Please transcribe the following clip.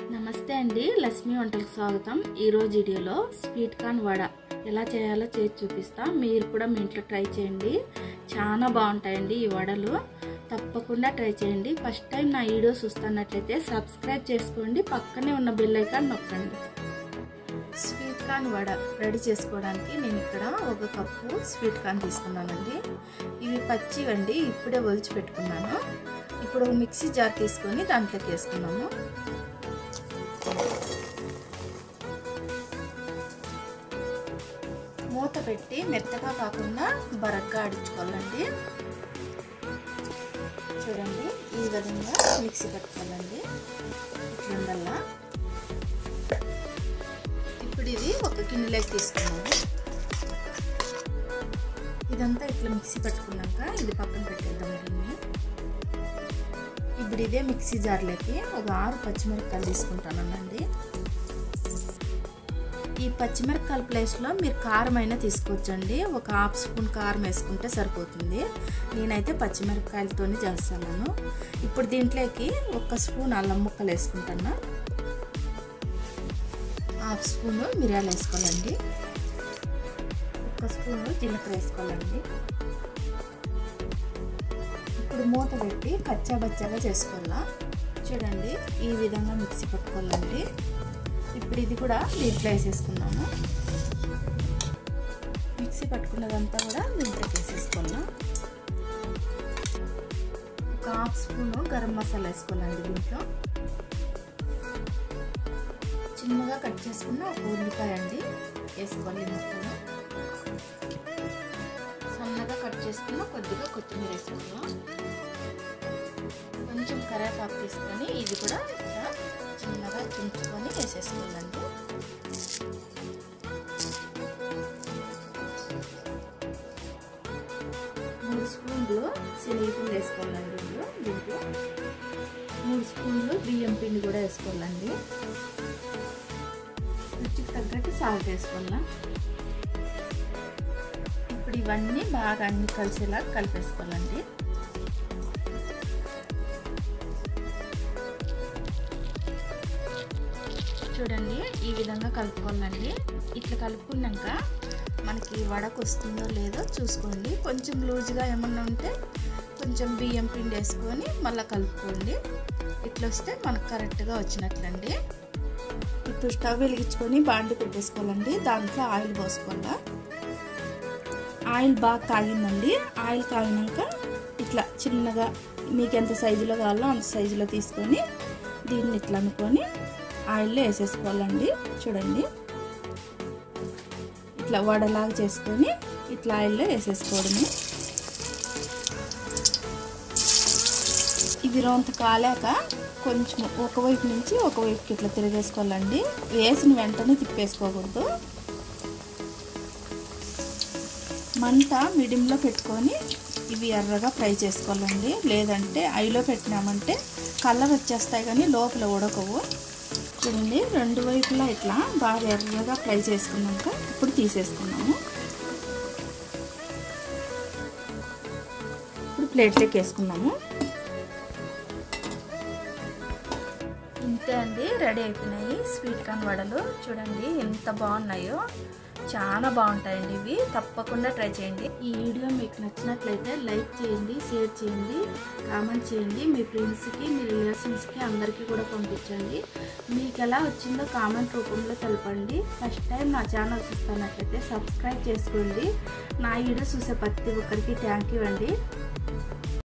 నమస్తే అండి లక్ష్మి వంటలకు స్వాగతం ఈరోజు వీడియోలో స్వీట్ కార్న్ వడ ఎలా చేయాలో చేసి చూపిస్తా మీరు కూడా మీ ఇంట్లో ట్రై చేయండి చాలా బాగుంటాయండి ఈ వడలు తప్పకుండా ట్రై చేయండి ఫస్ట్ టైం నా వీడియో చూస్తున్నట్లయితే సబ్స్క్రైబ్ చేసుకోండి పక్కనే ఉన్న బెల్ ఐకాన్ నొక్కండి స్వీట్ కార్న్ వడ రెడీ చేసుకోవడానికి నేను ఇక్కడ ఒక కప్పు స్వీట్ కార్న్ తీసుకున్నానండి ఇవి పచ్చివండి ఇప్పుడే ఒలిచి పెట్టుకున్నాను ఇప్పుడు ఒక మిక్సీ జార్ తీసుకొని దాంట్లోకి వేసుకున్నాము మూత పెట్టి మెత్తగా కాకుండా బరగ్గా ఆడించుకోవాలండి చూడండి ఈ విధంగా మిక్సీ పట్టుకోవాలండి ఇట్లుండల్లా ఇప్పుడు ఇది ఒక గిన్నెలోకి తీసుకున్నాము ఇదంతా ఇట్లా మిక్సీ పట్టుకున్నాక ఇది పక్కన పెట్టేద్దాం దీన్ని ఇప్పుడు ఇదే మిక్సీ జార్లోకి ఒక ఆరు పచ్చిమిరపకాయలు తీసుకుంటానండి ఈ పచ్చిమిరపకాయల ప్లేస్లో మీరు కారం అయినా తీసుకోవచ్చండి ఒక హాఫ్ స్పూన్ కారం వేసుకుంటే సరిపోతుంది నేనైతే పచ్చిమిరపకాయలతోనే చేస్తాను ఇప్పుడు దీంట్లోకి ఒక స్పూన్ అల్లం ముక్కలు వేసుకుంటాను హాఫ్ స్పూను మిరియాలు వేసుకోవాలండి ఒక స్పూను జీలకర్ర వేసుకోవాలండి ఇప్పుడు మూత పెట్టి కచ్చా బచ్చాగా చేసుకోవాలా చూడండి ఈ విధంగా మిక్సీ పట్టుకోవాలండి ఇప్పుడు ఇది కూడా దీంట్లో వేసేసుకున్నాము మిక్సీ పట్టుకున్నదంతా కూడా దీంట్లో వేసేసుకున్నాం ఒక హాఫ్ స్పూను గరం మసాలా వేసుకోవాలండి దీంట్లో చిన్నగా కట్ చేసుకున్న ఒక ఉల్లిపాయ అండి వేసుకోవాలి మొత్తం సన్నగా కట్ చేసుకున్న కొద్దిగా కొత్తిమీర వేసుకున్నాం కొంచెం కరేపాకు తీసుకొని ఇది కూడా ఇట్లా చిన్నగా తుంచుకొని వేసేసుకోవాలండి మూడు స్పూన్లు శనగపిండి వేసుకోవాలండి ఇందులో దీంట్లో మూడు స్పూన్లు బియ్యం పిండి కూడా వేసుకోవాలండి రుచికి తగ్గట్టు సాల్ట్ వేసుకోవాలా ఇప్పుడు ఇవన్నీ బాగా అన్ని కలిసేలా కలిపేసుకోవాలండి చూడండి ఈ విధంగా కలుపుకోవాలండి ఇట్లా కలుపుకున్నాక మనకి వడకు వస్తుందో లేదో చూసుకోండి కొంచెం లూజ్గా ఏమన్నా ఉంటే కొంచెం బియ్యం పిండి వేసుకొని మళ్ళీ కలుపుకోండి ఇట్లా వస్తే మనకు కరెక్ట్గా వచ్చినట్లండి ఇప్పుడు స్టవ్ వెలిగించుకొని బాండి పెట్టేసుకోవాలండి దాంట్లో ఆయిల్ పోసుకోవాలా ఆయిల్ బాగా కాగిందండి ఆయిల్ కాగినాక ఇట్లా చిన్నగా మీకు ఎంత సైజులో కావాలో అంత సైజులో తీసుకొని దీన్ని ఇట్లా అనుకొని ఆయిల్లో వేసేసుకోవాలండి చూడండి ఇట్లా వడలాగా చేసుకొని ఇట్లా ఆయిల్లో వేసేసుకోవడమే ఇది రొంత కాలాక కొంచెం ఒకవైపు నుంచి ఒకవైపుకి ఇట్లా తిరిగేసుకోవాలండి వేసిన వెంటనే తిప్పేసుకోకూడదు మంట మీడియంలో పెట్టుకొని ఇవి ఎర్రగా ఫ్రై చేసుకోవాలండి లేదంటే ఐలో పెట్టినామంటే కలర్ వచ్చేస్తాయి కానీ లోపల ఉడకవు చూడండి రెండు వైపులా ఇట్లా బాగా ఎర్రగా ఫ్రై చేసుకున్నాక ఇప్పుడు తీసేసుకున్నాము ఇప్పుడు ప్లేట్లోకి వేసుకున్నాము ఇంతే అండి రెడీ అయిపోయినాయి స్వీట్ కార్న్ వడలు చూడండి ఎంత బాగున్నాయో చాలా బాగుంటాయండి ఇవి తప్పకుండా ట్రై చేయండి ఈ వీడియో మీకు నచ్చినట్లయితే లైక్ చేయండి షేర్ చేయండి కామెంట్ చేయండి మీ ఫ్రెండ్స్కి మీ రిలేషన్స్కి అందరికీ కూడా పంపించండి మీకు ఎలా వచ్చిందో కామెంట్ రూపంలో తెలపండి ఫస్ట్ టైం నా ఛానల్ చూస్తున్నట్లయితే సబ్స్క్రైబ్ చేసుకోండి నా వీడియో చూసే ప్రతి ఒక్కరికి థ్యాంక్ యూ అండి